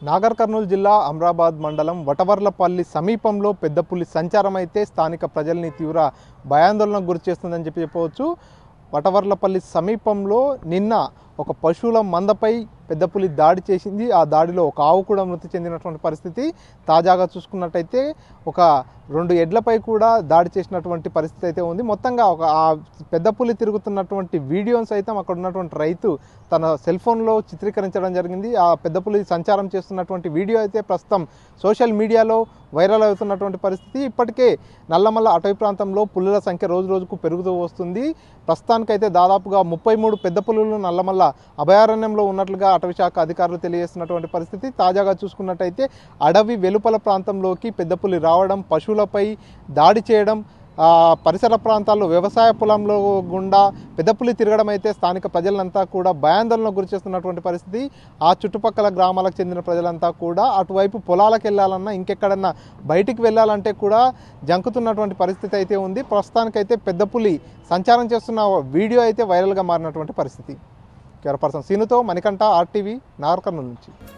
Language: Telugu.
నాగర్ కర్నూలు జిల్లా అమ్రాబాద్ మండలం వటవర్లపల్లి సమీపంలో పెద్ద పులి సంచారం అయితే స్థానిక ప్రజల్ని తీవ్ర భయాందోళనకు గురి చేస్తుందని చెప్పి చెప్పవచ్చు వటవర్లపల్లి సమీపంలో నిన్న ఒక పశువుల మందపై పెద్ద పులి దాడి చేసింది ఆ దాడిలో ఒక ఆవు కూడా మృతి చెందినటువంటి పరిస్థితి తాజాగా చూసుకున్నట్టయితే ఒక రెండు ఎడ్లపై కూడా దాడి చేసినటువంటి పరిస్థితి అయితే ఉంది మొత్తంగా ఒక ఆ పెద్ద పులి తిరుగుతున్నటువంటి వీడియోస్ అయితే అక్కడ ఉన్నటువంటి రైతు తన సెల్ ఫోన్లో చిత్రీకరించడం జరిగింది ఆ పెద్ద పులి సంచారం చేస్తున్నటువంటి వీడియో అయితే ప్రస్తుతం సోషల్ మీడియాలో వైరల్ అవుతున్నటువంటి పరిస్థితి ఇప్పటికే నల్లమల్ల అటవీ ప్రాంతంలో పులుల సంఖ్య రోజు రోజుకు పెరుగుతూ వస్తుంది ప్రస్తుతానికైతే దాదాపుగా ముప్పై మూడు పెద్ద పులులు నల్లమల్ల అభయారణ్యంలో ఉన్నట్లుగా అటవీ శాఖ అధికారులు తెలియజేస్తున్నటువంటి పరిస్థితి తాజాగా చూసుకున్నట్టయితే అడవి వెలుపల ప్రాంతంలోకి పెద్ద పులి రావడం పశువులపై దాడి చేయడం ఆ, పరిసర ప్రాంతాల్లో వ్యవసాయ పొలంలో గుండా పెద్ద పులి తిరగడం అయితే స్థానిక ప్రజలంతా కూడా భయాందోళనకు గురి చేస్తున్నటువంటి పరిస్థితి ఆ చుట్టుపక్కల గ్రామాలకు చెందిన ప్రజలంతా కూడా అటువైపు పొలాలకు వెళ్ళాలన్నా ఇంకెక్కడన్నా బయటికి వెళ్ళాలంటే కూడా జంకుతున్నటువంటి పరిస్థితి అయితే ఉంది ప్రస్తుతానికైతే పెద్ద పులి సంచారం చేస్తున్న వీడియో అయితే వైరల్గా మారినటువంటి పరిస్థితి కెమెరా పర్సన్ సీనుతో మణికంఠ ఆర్టీవీ నాగర్కర్నూలు నుంచి